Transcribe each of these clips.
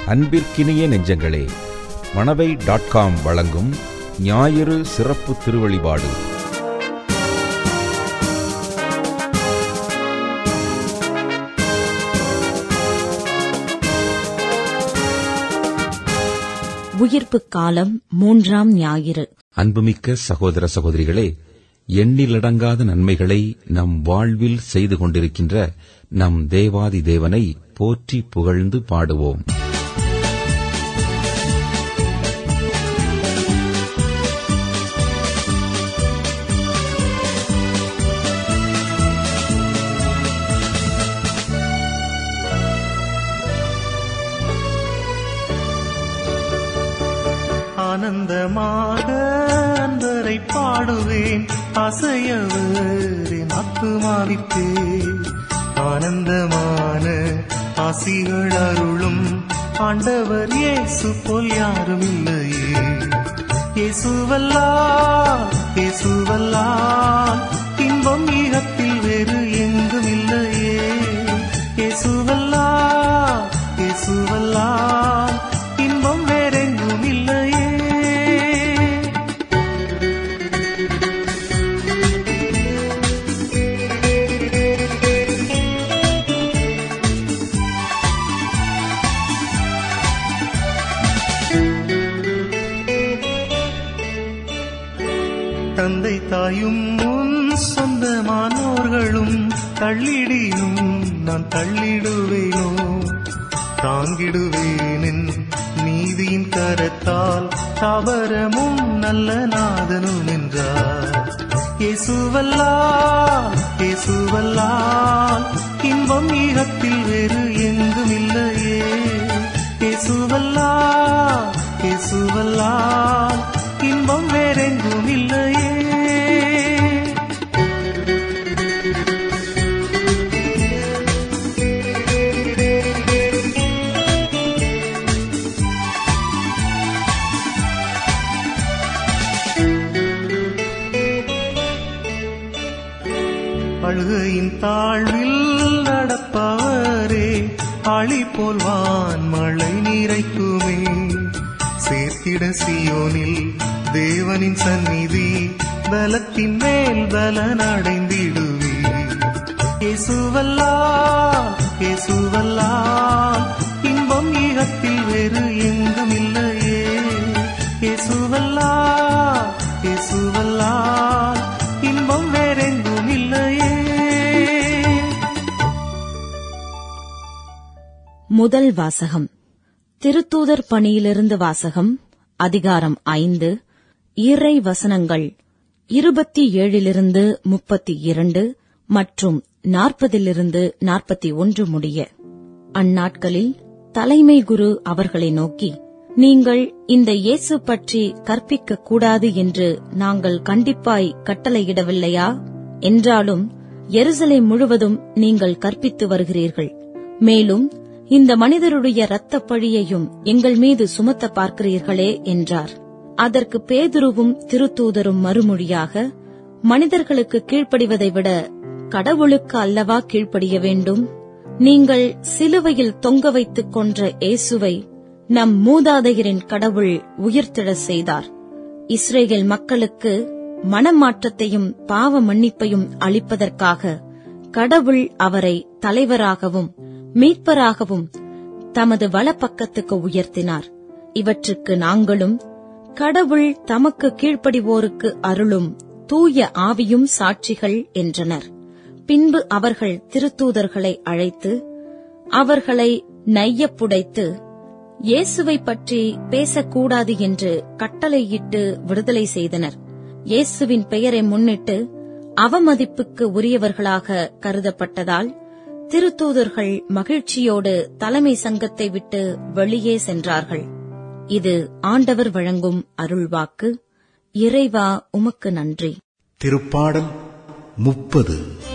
அன்பிற்கினிய நெஞ்சங்களே Manavai dot com வழங்கும் ஞாயிறு சிறப்பு திருவழிபாடு உயிர்ப்புக் காலம் மூன்றாம் ஞாயிறு அன்புமிக்க சகோதர சகோதரிகளே எண்ணிலடங்காத நன்மைகளை நம் வாழ்வில் செய்து கொண்டிருக்கின்ற நம் தேவாதி தேவனை போற்றி புகழ்ந்து பாடுவோம் ஆனந்தமாக அன்பரை பாடுவேன் அசையவரின் ஆத்துமாவிற்கு ஆனந்தமான ஆசிகள் அருளும் ஆண்டவர் இயேசு போல் யாரும் இல்லையே இயேசுவல்லா இயேசுவல்லா இன்பம் ஈகத்தில் வேறு எங்கும் இல்லையே இயேசுவல்லா இயேசுவல்லா இன்பம் வேறெங்கும் இல்லையே தந்தை தாயும் முன் சொந்தமானோர்களும் தள்ளிடினும் நான் தள்ளிடுவேனோ தாங்கிடுவேனின் நீதியின் கரத்தால் தவறமும் நல்ல நாதனும் என்றார் இயேசுவல்லா இயேசுவல்லா இன்பம் ஈகத்தில் வேறு எங்கும் இல்லையே இயேசுவல்லா இயேசுவல்லா இன்பம் வேறெங்கும் இல்லையே அழுகையின் தாழ்வில் நடப்பவரே அழி போல் வான் மழை நீரைக்குமே சேர்த்திட சியோனில் தேவனின் சந்நிதி பலத்தின் மேல் பலன் அடைந்திடுவே இயேசுவல்லா இயேசுவல்லா இன்பம் ஈகத்தில் வேறு எங்கும் இல்லையே இயேசுவல்லா இயேசுவல்லா இன்பம் வேறெங்கும் இல்லையே முதல் வாசகம் திருத்தூதர் பணியிலிருந்து வாசகம் அதிகாரம் ஐந்து இறை வசனங்கள் இருபத்தி ஏழிலிருந்து முப்பத்தி இரண்டு மற்றும் நாற்பதிலிருந்து நாற்பத்தி ஒன்று முடிய அந்நாட்களில் தலைமை குரு அவர்களை நோக்கி நீங்கள் இந்த இயேசு பற்றி கற்பிக்க கூடாது என்று நாங்கள் கண்டிப்பாய் கட்டளையிடவில்லையா என்றாலும் எருசலேம் முழுவதும் நீங்கள் கற்பித்து வருகிறீர்கள் மேலும் இந்த மனிதருடைய இரத்தப் பழியையும் எங்கள் மீது சுமத்த பார்க்கிறீர்களே என்றார் அதற்கு பேதுருவும் திருத்தூதரும் மறுமொழியாக மனிதர்களுக்கு கீழ்ப்படிவதை விட கடவுளுக்கு அல்லவா கீழ்ப்படிய வேண்டும் நீங்கள் சிலுவையில் தொங்க வைத்துக் கொன்ற இயேசுவை நம் மூதாதையரின் கடவுள் உயிர்த்தெழச் செய்தார் இஸ்ரேல் மக்களுக்கு மனமாற்றத்தையும் பாவ மன்னிப்பையும் அளிப்பதற்காக கடவுள் அவரை தலைவராகவும் மீட்பராகவும் தமது வலப்பக்கத்துக்கு உயர்த்தினார் இவற்றுக்கு நாங்களும் கடவுள் தமக்கு கீழ்ப்படிவோருக்கு அருளும் தூய ஆவியும் சாட்சிகள் என்றனர் பின்பு அவர்கள் திருத்தூதர்களை அழைத்து அவர்களை நையப்புடைத்து இயேசுவை பற்றி பேசக்கூடாது என்று கட்டளையிட்டு விடுதலை செய்தனர் இயேசுவின் பெயரை முன்னிட்டு அவமதிப்புக்கு உரியவர்களாக கருதப்பட்டதால் திருத்தூதர்கள் மகிழ்ச்சியோடு தலைமை சங்கத்தை விட்டு வெளியே சென்றார்கள் இது ஆண்டவர் வழங்கும் அருள்வாக்கு இறைவா உமக்கு நன்றி திருப்பாடல் முப்பது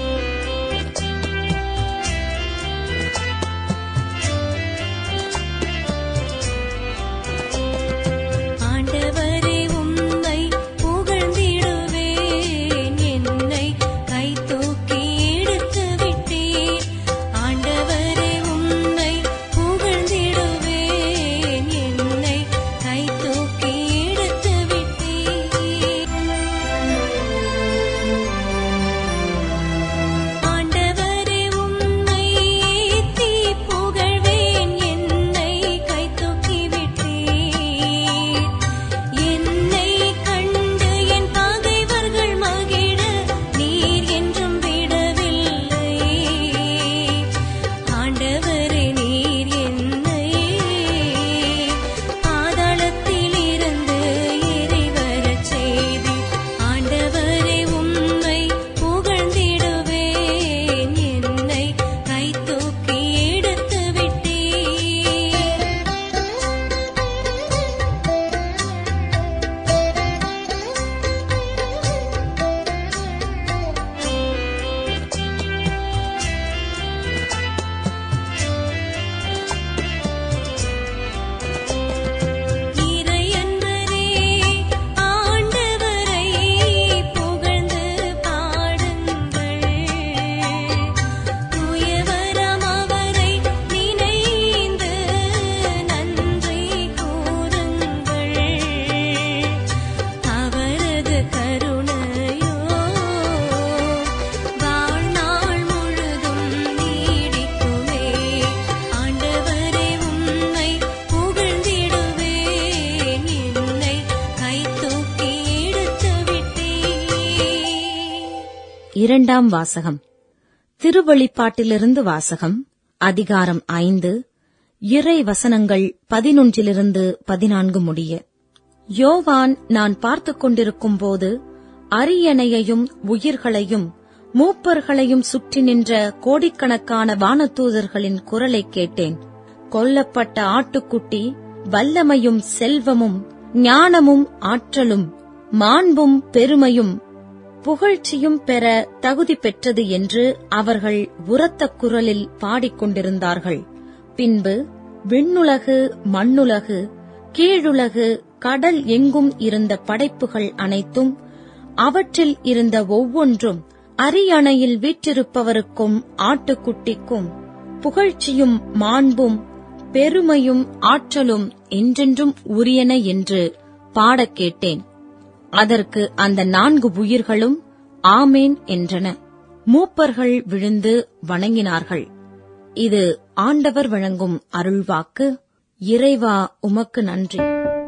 ஆண்டவரே உம்மை புகழ்ந்திடுவேன் என்னை கை தூக்கி எடுத்து விட்டீர் ஆண்டவரே உம்மை புகழ்ந்திடுவேன் இரண்டாம் வாசகம் திருவெளிப்பாட்டிலிருந்து வாசகம் அதிகாரம் ஐந்து இறை வசனங்கள் பதினொன்றிலிருந்து பதினான்கு முடிய யோவான் நான் பார்த்துக் கொண்டிருக்கும்போது அரியணையையும் உயிர்களையும் மூப்பர்களையும் சுற்றி நின்ற கோடிக்கணக்கான வானதூதர்களின் குரலைக் கேட்டேன் கொல்லப்பட்ட ஆட்டுக்குட்டி வல்லமையும் செல்வமும் ஞானமும் ஆற்றலும் மாண்பும் பெருமையும் புகழ்ச்சியும் பெற தகுதி பெற்றது என்று அவர்கள் உரத்த குரலில் பாடிக்கொண்டிருந்தார்கள் பின்பு விண்ணுலகு மண்ணுலகு கீழுலகு கடல் எங்கும் இருந்த படைப்புகள் அனைத்தும் அவற்றில் இருந்த ஒவ்வொன்றும் அரியணையில் வீற்றிருப்பவருக்கும் ஆட்டுக்குட்டிக்கும் புகழ்ச்சியும் மாண்பும் பெருமையும் ஆற்றலும் என்றென்றும் உரியன என்று பாடக் கேட்டேன் அதற்கு அந்த நான்கு உயிர்களும் ஆமேன் என்றன மூப்பர்கள் விழுந்து வணங்கினார்கள் இது ஆண்டவர் வழங்கும் அருள்வாக்கு இறைவா உமக்கு நன்றி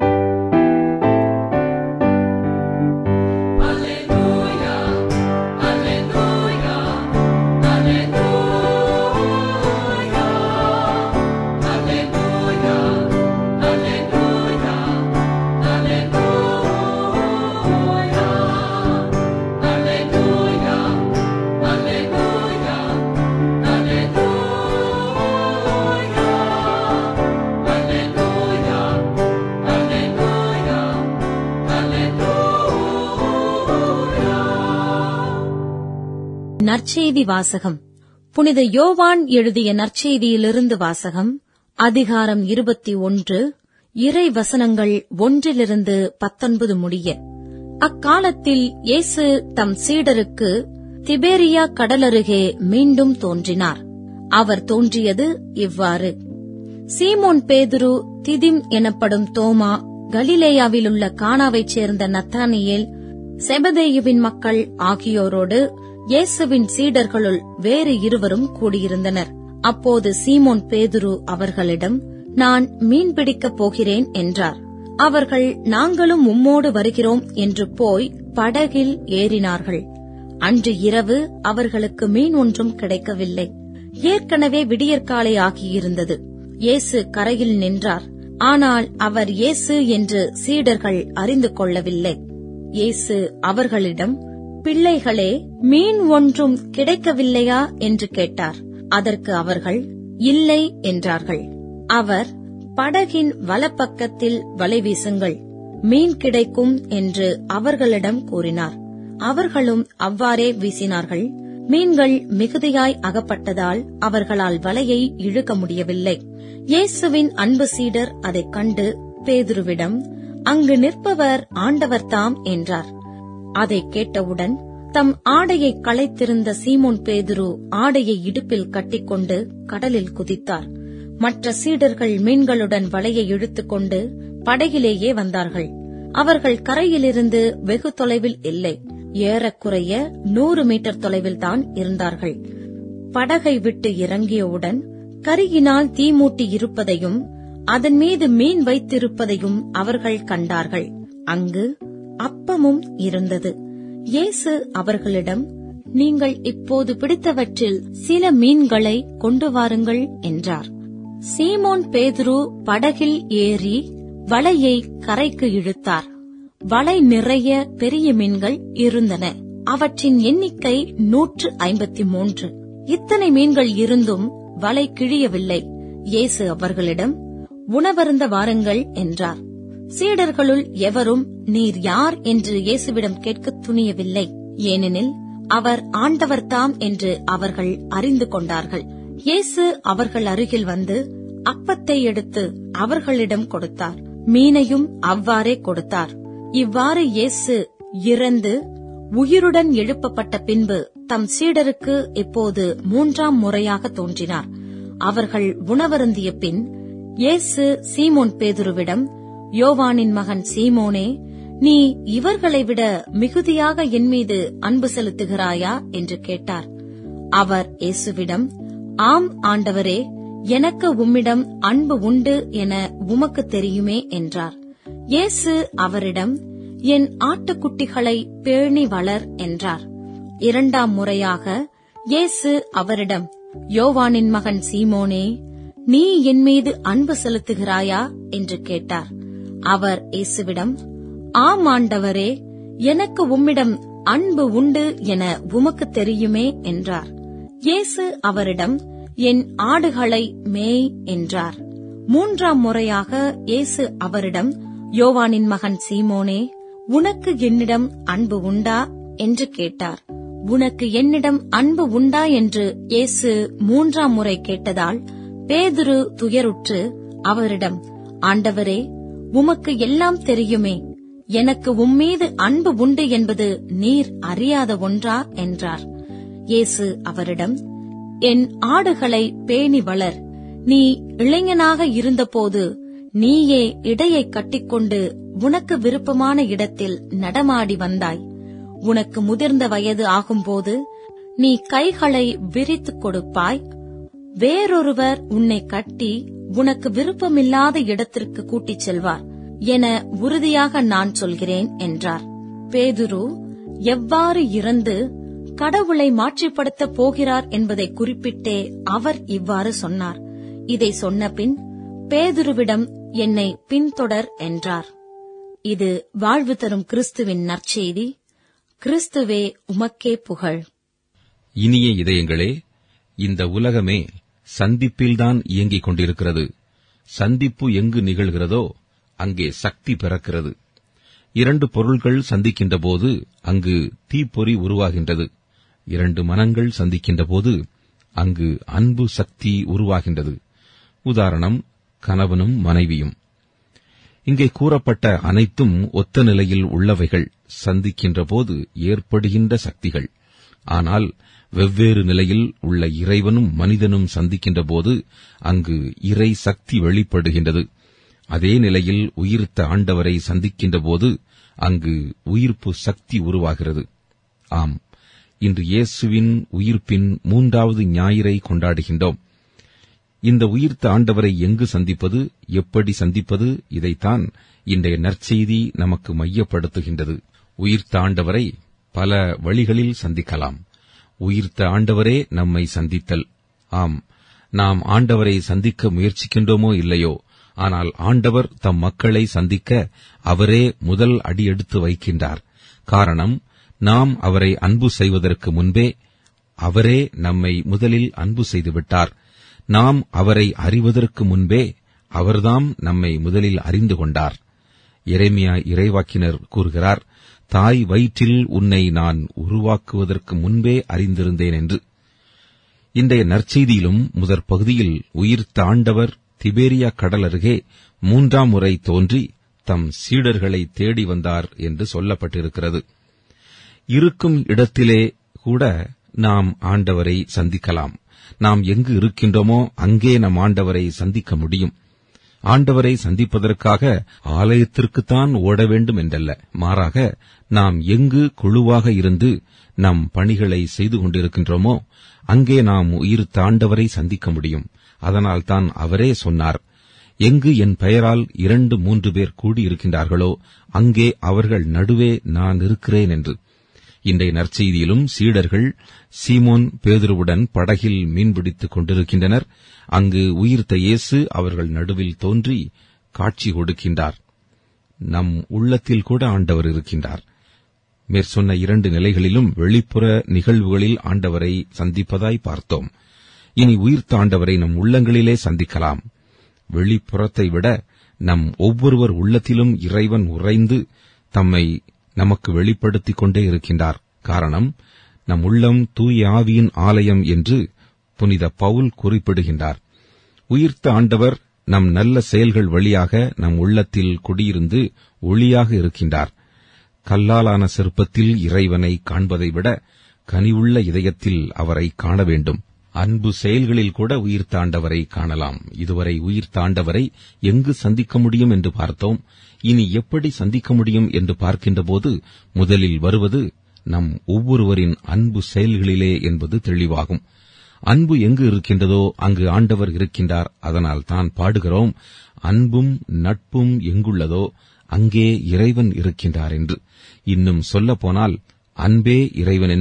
நற்செய்தி வாசகம் புனித யோவான் எழுதிய நற்செய்தியிலிருந்து வாசகம் அதிகாரம் இருபத்தி ஒன்று இறை வசனங்கள் ஒன்றிலிருந்து பத்தொன்பது முடிய அக்காலத்தில் இயேசு தம் சீடருக்கு திபேரியா கடலருகே மீண்டும் தோன்றினார் அவர் தோன்றியது இவ்வாறு சீமோன் பேதுரு திதிம் எனப்படும் தோமா கலிலேயாவிலுள்ள கானாவைச் சேர்ந்த நத்தானியேல் செபதேயுவின் மக்கள் ஆகியோரோடு இயேசுவின் சீடர்களுள் வேறு இருவரும் கூடியிருந்தனர் அப்போது சீமோன் பேதுரு அவர்களிடம் நான் மீன்பிடிக்கப் போகிறேன் என்றார் அவர்கள் நாங்களும் உம்மோடு வருகிறோம் என்று போய் படகில் ஏறினார்கள் அன்று இரவு அவர்களுக்கு மீன் ஒன்றும் கிடைக்கவில்லை ஏற்கனவே விடியற்காலை ஆகியிருந்தது இயேசு கரையில் நின்றார் ஆனால் அவர் இயேசு என்று சீடர்கள் அறிந்து கொள்ளவில்லை இயேசு அவர்களிடம் பிள்ளைகளே மீன் ஒன்றும் கிடைக்கவில்லையா என்று கேட்டார் அதற்கு அவர்கள் இல்லை என்றார்கள் அவர் படகின் வலப்பக்கத்தில் வலை வீசுங்கள் மீன் கிடைக்கும் என்று அவர்களிடம் கூறினார் அவர்களும் அவ்வாறே வீசினார்கள் மீன்கள் மிகுதியாய் அகப்பட்டதால் அவர்களால் வலையை இழுக்க முடியவில்லை இயேசுவின் அன்பு சீடர் அதைக் கண்டு பேதுருவிடம் அங்கு நிற்பவர் ஆண்டவர்தாம் என்றார் அதைக் கேட்டவுடன் தம் ஆடையை களைத்திருந்த சீமோன் பேதுரு ஆடையை இடுப்பில் கட்டிக்கொண்டு கடலில் குதித்தார் மற்ற சீடர்கள் மீன்களுடன் வலையை இழுத்துக்கொண்டு படகிலேயே வந்தார்கள் அவர்கள் கரையிலிருந்து வெகு தொலைவில் இல்லை ஏறக்குறைய நூறு மீட்டர் தொலைவில் தான் இருந்தார்கள் படகை விட்டு இறங்கியவுடன் கரியினால் தீமூட்டி இருப்பதையும் அதன் மீது மீன் வைத்திருப்பதையும் அவர்கள் கண்டார்கள் அங்கு அப்பமும் இருந்தது இயேசு அவர்களிடம் நீங்கள் இப்போது பிடித்தவற்றில் சில மீன்களை கொண்டு வாருங்கள் என்றார் சீமோன் பேதுரு படகில் ஏறி வலையை கரைக்கு இழுத்தார் வலை நிறைய பெரிய மீன்கள் இருந்தன அவற்றின் எண்ணிக்கை நூற்று ஐம்பத்தி மூன்று இத்தனை மீன்கள் இருந்தும் வலை கிழியவில்லை இயேசு அவர்களிடம் உணவருந்த வாருங்கள் என்றார் சீடர்களுள் எவரும் நீர் யார் என்று இயேசுவிடம் கேட்க துணியவில்லை ஏனெனில் அவர் ஆண்டவர்தாம் என்று அவர்கள் அறிந்து கொண்டார்கள் இயேசு அவர்கள் அருகில் வந்து அப்பத்தை எடுத்து அவர்களிடம் கொடுத்தார் மீனையும் அவ்வாறே கொடுத்தார் இவ்வாறு இயேசு இறந்து உயிருடன் எழுப்பப்பட்ட பின்பு தம் சீடருக்கு இப்போது மூன்றாம் முறையாக தோன்றினார் அவர்கள் உணவருந்திய பின் இயேசு சீமோன் பேதுருவிடம் யோவானின் மகன் சீமோனே நீ இவர்களை விட மிகுதியாக என் மீது அன்பு செலுத்துகிறாயா என்று கேட்டார் அவர் இயேசுவிடம் ஆம் ஆண்டவரே எனக்கு உம்மிடம் அன்பு உண்டு என உமக்கு தெரியுமே என்றார் இயேசு அவரிடம் என் ஆட்டுக்குட்டிகளை பேணி வளர் என்றார் இரண்டாம் முறையாக இயேசு அவரிடம் யோவானின் மகன் சீமோனே நீ என் மீது அன்பு செலுத்துகிறாயா என்று கேட்டார் அவர் இயேசுவிடம் ஆம் ஆண்டவரே எனக்கு உம்மிடம் அன்பு உண்டு என உமக்கு தெரியுமே என்றார் இயேசு அவரிடம் என் ஆடுகளை மேய் என்றார் மூன்றாம் முறையாக இயேசு அவரிடம் யோவானின் மகன் சீமோனே உனக்கு என்னிடம் அன்பு உண்டா என்று கேட்டார் உனக்கு என்னிடம் அன்பு உண்டா என்று இயேசு மூன்றாம் முறை கேட்டதால் பேதுரு துயருற்று அவரிடம் ஆண்டவரே உமக்கு எல்லாம் தெரியுமே எனக்கு உம்மீது அன்பு உண்டு என்பது நீர் அறியாத ஒன்றா என்றார் இயேசு அவரிடம் என் ஆடுகளை பேணி வளர் நீ இளைஞனாக இருந்தபோது நீயே இடையை கட்டிக்கொண்டு உனக்கு விருப்பமான இடத்தில் நடமாடி வந்தாய் உனக்கு முதிர்ந்த வயது ஆகும்போது நீ கைகளை விரித்துக் கொடுப்பாய் வேறொருவர் உன்னை கட்டி உனக்கு விருப்பமில்லாத இடத்திற்கு கூட்டிச் செல்வார் என உறுதியாக நான் சொல்கிறேன் என்றார் பேதுரு எவ்வாறு இறந்து கடவுளை மாற்றிப்படுத்தப் போகிறார் என்பதை குறிப்பிட்டே அவர் இவ்வாறு சொன்னார் இதை சொன்னபின் பேதுருவிடம் என்னை பின்தொடர் என்றார் இது வாழ்வு தரும் கிறிஸ்துவின் நற்செய்தி கிறிஸ்துவே உமக்கே புகழ் இனிய இதயங்களே இந்த உலகமே சந்திப்பில்தான் இயங்கிக் கொண்டிருக்கிறது சந்திப்பு எங்கு நிகழ்கிறதோ அங்கே சக்தி பிறக்கிறது இரண்டு பொருள்கள் சந்திக்கின்ற போது அங்கு தீப்பொறி உருவாகின்றது இரண்டு மனங்கள் சந்திக்கின்ற போது அங்கு அன்பு சக்தி உருவாகின்றது உதாரணம் கணவனும் மனைவியும் இங்கே கூறப்பட்ட அனைத்தும் ஒத்த நிலையில் உள்ளவைகள் சந்திக்கின்ற போது ஏற்படுகின்ற சக்திகள் ஆனால் வெவ்வேறு நிலையில் உள்ள இறைவனும் மனிதனும் சந்திக்கின்ற போது அங்கு இறை சக்தி வெளிப்படுகின்றது அதே நிலையில் உயிர்த்த ஆண்டவரை சந்திக்கின்ற போது அங்கு உயிர்ப்பு சக்தி உருவாகிறது ஆம் இன்று இயேசுவின் உயிர்ப்பின் மூன்றாவது ஞாயிறை கொண்டாடுகின்றோம் இந்த உயிர்த்த ஆண்டவரை எங்கு சந்திப்பது எப்படி சந்திப்பது இதைத்தான் இன்றைய நற்செய்தி நமக்கு மையப்படுத்துகின்றது உயிர்த்த ஆண்டவரை பல வழிகளில் சந்திக்கலாம் உயிர்த்த ஆண்டவரே நம்மை சந்தித்தல் ஆம் நாம் ஆண்டவரை சந்திக்க முயற்சிக்கின்றோமோ இல்லையோ ஆனால் ஆண்டவர் தம் மக்களை சந்திக்க அவரே முதல் அடியெடுத்து வைக்கின்றார் காரணம் நாம் அவரை அன்பு செய்வதற்கு முன்பே அவரே நம்மை முதலில் அன்பு செய்துவிட்டார் நாம் அவரை அறிவதற்கு முன்பே அவர்தாம் நம்மை முதலில் அறிந்து கொண்டார் எரேமியா இறைவாக்கினர் கூறுகிறார் தாய் வயிற்றில் உன்னை நான் உருவாக்குவதற்கு முன்பே அறிந்திருந்தேன் என்று இன்றைய நற்செய்தியிலும் முதற் பகுதியில் உயிர்த்த ஆண்டவர் திபேரியா கடல் அருகே மூன்றாம் முறை தோன்றி தம் சீடர்களை தேடி வந்தார் என்று சொல்லப்பட்டிருக்கிறது இருக்கும் இடத்திலே கூட நாம் ஆண்டவரை சந்திக்கலாம் நாம் எங்கு இருக்கின்றோமோ அங்கே நம் ஆண்டவரை சந்திக்க முடியும் ஆண்டவரை சந்திப்பதற்காக ஆலயத்திற்குத்தான் ஓட வேண்டும் என்றல்ல மாறாக நாம் எங்கு குழுவாக இருந்து நம் பணிகளை செய்து கொண்டிருக்கின்றோமோ அங்கே நாம் உயிர்த்த ஆண்டவரை சந்திக்க முடியும் அதனால்தான் அவரே சொன்னார் எங்கு என் பெயரால் இரண்டு மூன்று பேர் கூடியிருக்கின்றார்களோ அங்கே அவர்கள் நடுவே நான் இருக்கிறேன் என்று இன்றைய நற்செய்தியிலும் சீடர்கள் சீமோன் பேதுருவுடன் படகில் மீன்பிடித்துக் கொண்டிருக்கின்றனர் அங்கு உயிர்த்த இயேசு அவர்கள் நடுவில் தோன்றி காட்சி கொடுக்கின்றார் நம் உள்ளத்தில் கூட ஆண்டவர் இருக்கின்றார் மேற்சொன்ன இரண்டு நிலைகளிலும் வெளிப்புற நிகழ்வுகளில் ஆண்டவரை சந்திப்பதாய் பார்த்தோம் இனி உயிர்த்த ஆண்டவரை நம் உள்ளங்களிலே சந்திக்கலாம் வெளிப்புறத்தை விட நம் ஒவ்வொருவர் உள்ளத்திலும் இறைவன் உறைந்து தம்மை நமக்கு வெளிப்படுத்திக் கொண்டே இருக்கின்றார் காரணம் நம் உள்ளம் தூய ஆவியின் ஆலயம் என்று புனித பவுல் குறிப்பிடுகின்றார் உயிர்த்த ஆண்டவர் நம் நல்ல செயல்கள் வழியாக நம் உள்ளத்தில் குடியிருந்து ஒளியாக இருக்கின்றார் கல்லாலான சிற்பத்தில் இறைவனை காண்பதை விட கனிவுள்ள இதயத்தில் அவரை காண வேண்டும் அன்பு செயல்களில் கூட உயிர் தாண்டவரை காணலாம் இதுவரை உயிர் தாண்டவரை எங்கு சந்திக்க முடியும் என்று பார்த்தோம் இனி எப்படி சந்திக்க முடியும் என்று பார்க்கின்றபோது முதலில் வருவது நம் ஒவ்வொருவரின் அன்பு செயல்களிலே என்பது தெளிவாகும் அன்பு எங்கு இருக்கின்றதோ அங்கு ஆண்டவர் இருக்கின்றார் அதனால் தான் பாடுகிறோம் அன்பும் நட்பும் எங்குள்ளதோ அங்கே இறைவன் இருக்கின்றார் என்று இன்னும் சொல்லப்போனால் அன்பே இறைவன் என்று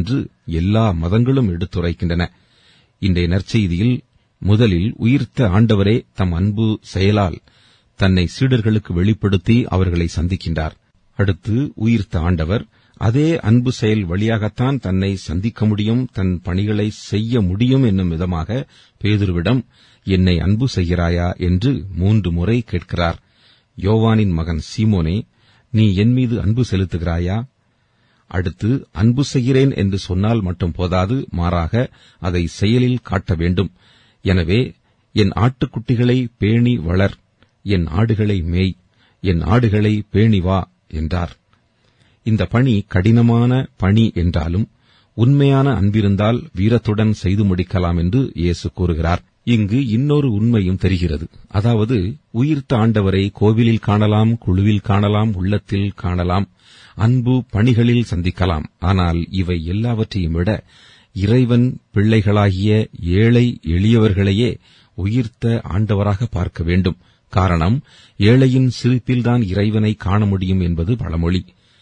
எல்லா மதங்களும் எடுத்துரைக்கின்றன இன்றைய நற்செய்தியில் முதலில் உயிர்த்த ஆண்டவரே தம் அன்பு செயலால் தன்னை சீடர்களுக்கு வெளிப்படுத்தி அவர்களை சந்திக்கின்றார் அடுத்து உயிர்த்த ஆண்டவர் அதே அன்பு செயல் வழியாகத்தான் தன்னை சந்திக்க முடியும் தன் பணிகளை செய்ய முடியும் என்னும் விதமாக பேதுருவிடம் என்னை அன்பு செய்கிறாயா என்று மூன்று முறை கேட்கிறார் யோவானின் மகன் சீமோனே நீ என் மீது அன்பு செலுத்துகிறாயா அடுத்து அன்பு செய்கிறேன் என்று சொன்னால் மட்டும் போதாது மாறாக அதை செயலில் காட்ட வேண்டும் எனவே என் ஆட்டுக்குட்டிகளை பேணி வளர் என் ஆடுகளை மேய் என் ஆடுகளை பேணி வா என்றார் இந்த பணி கடினமான பணி என்றாலும் உண்மையான அன்பிருந்தால் வீரத்துடன் செய்து முடிக்கலாம் என்று இயேசு கூறுகிறார் இங்கு இன்னொரு உண்மையும் தெரிகிறது அதாவது உயிர்த்த ஆண்டவரை கோவிலில் காணலாம் குழுவில் காணலாம் உள்ளத்தில் காணலாம் அன்பு பணிகளில் சந்திக்கலாம் ஆனால் இவை எல்லாவற்றையும் விட இறைவன் பிள்ளைகளாகிய ஏழை எளியவர்களையே உயிர்த்த ஆண்டவராக பார்க்க வேண்டும் காரணம் ஏழையின் சிரிப்பில்தான் இறைவனை காண முடியும் என்பது பழமொழி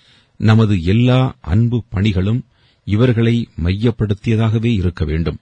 நமது எல்லா அன்பு பணிகளும் இவர்களை மையப்படுத்தியதாகவே இருக்க வேண்டும்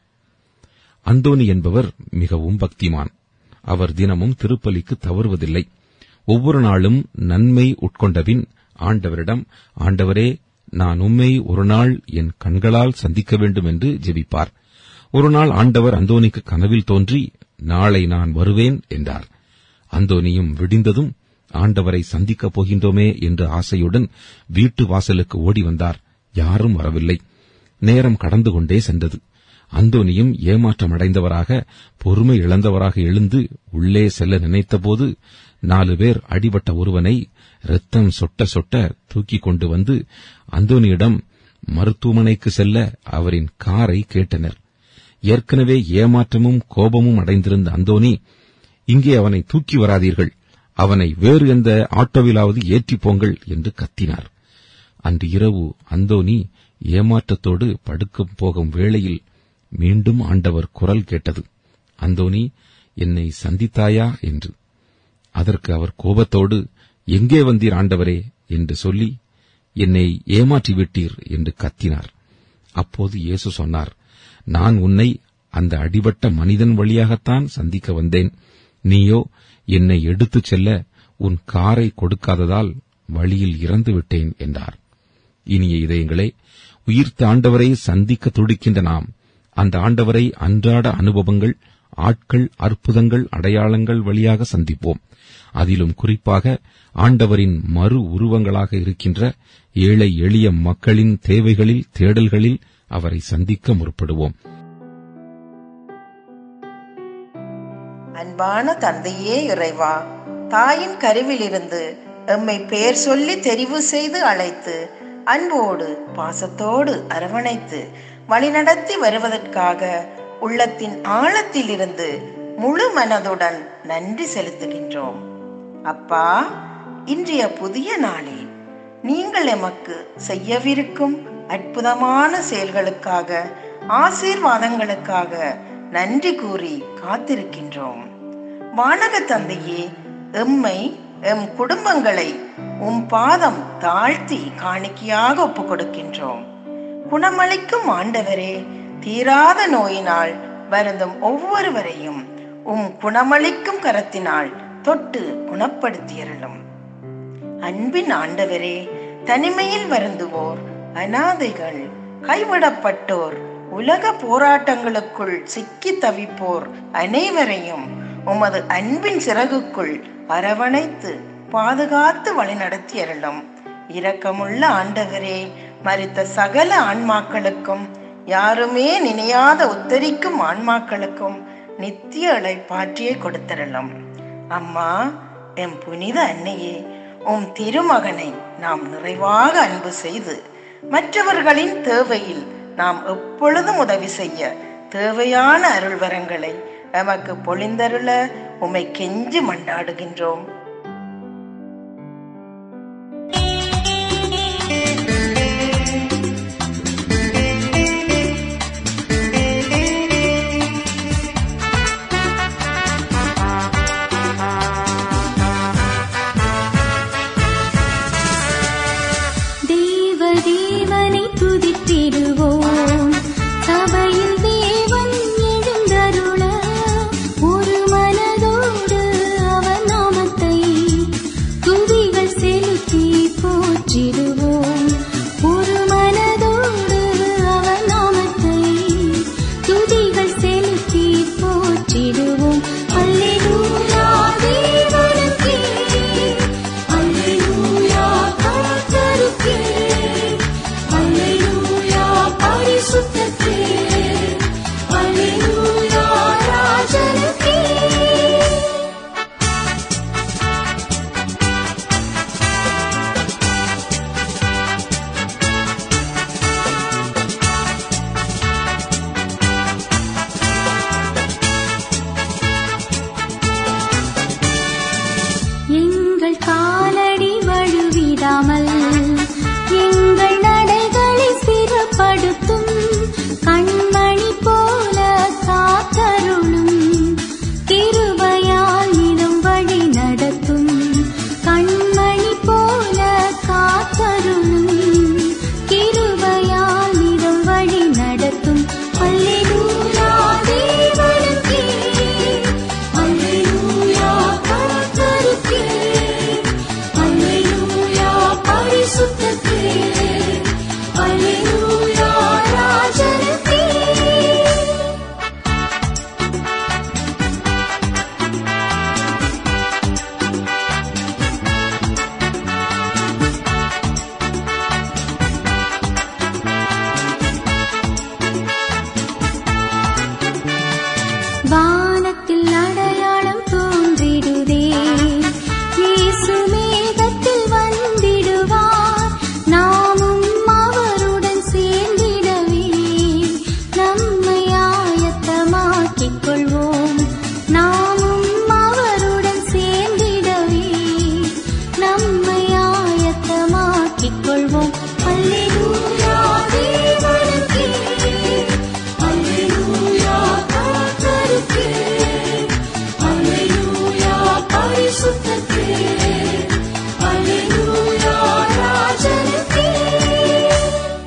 அந்தோனி என்பவர் மிகவும் பக்திமான் அவர் தினமும் திருப்பலிக்கு தவறுவதில்லை ஒவ்வொரு நாளும் நன்மை உட்கொண்டபின் ஆண்டவரிடம் ஆண்டவரே நான் உம்மை ஒரு நாள் என் கண்களால் சந்திக்க வேண்டும் என்று ஜெபிப்பார் ஒரு நாள் ஆண்டவர் அந்தோனிக்கு கனவில் தோன்றி நாளை நான் வருவேன் என்றார் அந்தோனியும் விடிந்ததும் ஆண்டவரை சந்திக்கப் போகின்றோமே என்ற ஆசையுடன் வீட்டு வாசலுக்கு ஓடி வந்தார் யாரும் வரவில்லை நேரம் கடந்து கொண்டே சென்றது அந்தோனியும் ஏமாற்றமடைந்தவராக பொறுமை இழந்தவராக எழுந்து உள்ளே செல்ல நினைத்தபோது நாலு பேர் அடிபட்ட ஒருவனை இரத்தம் சொட்ட சொட்ட தூக்கிக் கொண்டு வந்து அந்தோனியிடம் மருத்துவமனைக்கு செல்ல அவரின் காரை கேட்டனர் ஏற்கனவே ஏமாற்றமும் கோபமும் அடைந்திருந்த அந்தோனி இங்கே அவனை தூக்கி வராதீர்கள் அவனை வேறு எந்த ஆட்டோவிலாவது ஏற்றிப் போங்கள் என்று கத்தினார் அன்று இரவு அந்தோனி ஏமாற்றத்தோடு படுக்கப் போகும் வேளையில் மீண்டும் ஆண்டவர் குரல் கேட்டது அந்தோனி என்னை சந்தித்தாயா என்று அதற்கு அவர் கோபத்தோடு எங்கே வந்தீர் ஆண்டவரே என்று சொல்லி என்னை ஏமாற்றிவிட்டீர் என்று கத்தினார் அப்போது இயேசு சொன்னார் நான் உன்னை அந்த அடிபட்ட மனிதன் வழியாகத்தான் சந்திக்க வந்தேன் நீயோ என்னை எடுத்துச் செல்ல உன் காரை கொடுக்காததால் வழியில் இறந்து விட்டேன் என்றார் இனிய இதயங்களே உயிர்த்த ஆண்டவரை சந்திக்க துடிக்கின்ற நாம் அந்த ஆண்டவரை அன்றாட அனுபவங்கள் ஆட்கள் அற்புதங்கள் அடையாளங்கள் வழியாக சந்திப்போம் அதிலும் குறிப்பாக ஆண்டவரின் மறு உருவங்களாக இருக்கின்ற ஏழை எளிய மக்களின் தேவைகளில் தேடல்களில் அவரை சந்திக்க முற்படுவோம் அன்பான தந்தையே இறைவா தாயின் கருவிலிருந்து எம்மை பெயர் சொல்லி தெரிவு செய்து அழைத்து அன்போடு பாசத்தோடு அரவணைத்து வழிநடத்தி வருவதற்காக உள்ளத்தின் ஆழத்திலிருந்து முழு மனதுடன் நன்றி செலுத்துகின்றோம் அப்பா இன்றைய புதிய நாளில் நீங்கள் எமக்கு செய்யவிருக்கும் அற்புதமான செயல்களுக்காக ஆசீர்வாதங்களுக்காக நன்றி கூறி காத்திருக்கின்றோம் வானக தந்தையே எம்மை எம் குடும்பங்களை உம் பாதம் தாழ்த்தி காணிக்கையாக ஒப்புக் கொடுக்கின்றோம் குணமளிக்கும் ஆண்டவரே தீராத நோயினால் வருந்தும் ஒவ்வொருவரையும் உம் குணமளிக்கும் கரத்தினால் தொட்டு குணப்படுத்தியருளும் அன்பின் ஆண்டவரே தனிமையில் வருந்துவோர் அனாதைகள் கைவிடப்பட்டோர் உலக போராட்டங்களுக்குள் சிக்கி தவிப்போர் அனைவரையும் உமது அன்பின் சிறகுக்குள் அரவணைத்து பாதுகாத்து வழிநடத்தி அருளும் இரக்கமுள்ள ஆண்டவரே மறித்த சகல ஆன்மாக்களுக்கும் யாருமே நினையாத உத்தரிக்கும் ஆன்மாக்களுக்கும் நித்திய இளைப்பாற்றியை கொடுத்தரலாம் அம்மா எம் புனித அன்னையே உம் திருமகனை நாம் நிறைவாக அன்பு செய்து மற்றவர்களின் தேவையில் நாம் எப்பொழுதும் உதவி செய்ய தேவையான அருள்வரங்களை எமக்கு பொழிந்தருள உமை கெஞ்சி மண்டாடுகின்றோம் தேவ தேவனை துதித்திடுவோம்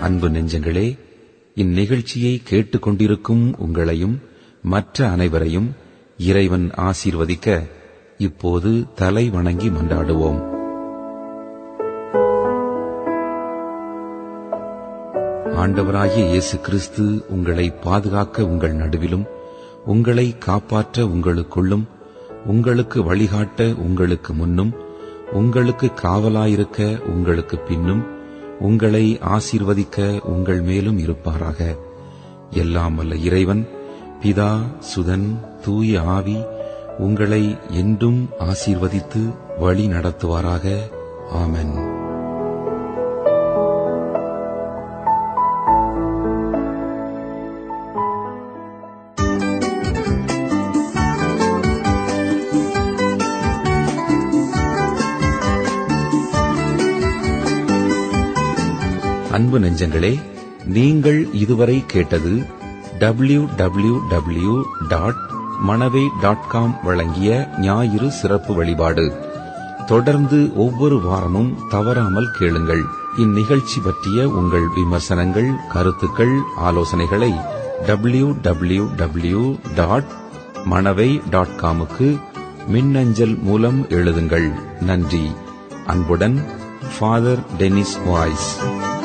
அன்பு நெஞ்சங்களே இந்நிகழ்ச்சியை கேட்டுக்கொண்டிருக்கும் உங்களையும் மற்ற அனைவரையும் இறைவன் ஆசீர்வதிக்க இப்போது தலை வணங்கி மன்றாடுவோம் ஆண்டவராகிய இயேசு கிறிஸ்து உங்களை பாதுகாக்க உங்கள் நடுவிலும் உங்களை காப்பாற்ற உங்களுக்குள்ளும் உங்களுக்கு வழிகாட்ட உங்களுக்கு முன்னும் உங்களுக்கு காவலாயிருக்க உங்களுக்கு பின்னும் உங்களை ஆசீர்வதிக்க உங்கள் மேலும் இருப்பாராக எல்லாம் வல்ல இறைவன் பிதா சுதன் தூய ஆவி உங்களை என்றும் ஆசீர்வதித்து வழி நடத்துவாராக ஆமென் அன்பு நெஞ்சங்களே நீங்கள் இதுவரை கேட்டது W W W dot Manavai dot com வழங்கிய ஞாயிறு சிறப்பு வழிபாடு தொடர்ந்து ஒவ்வொரு வாரமும் தவறாமல் கேளுங்கள் இந்நிகழ்ச்சி பற்றிய உங்கள் விமர்சனங்கள் கருத்துக்கள் ஆலோசனைகளை W W W dot Manavai dot காமுக்கு மின்னஞ்சல் மூலம் எழுதுங்கள் நன்றி அன்புடன் ஃபாதர் டெனிஸ் வாய்ஸ்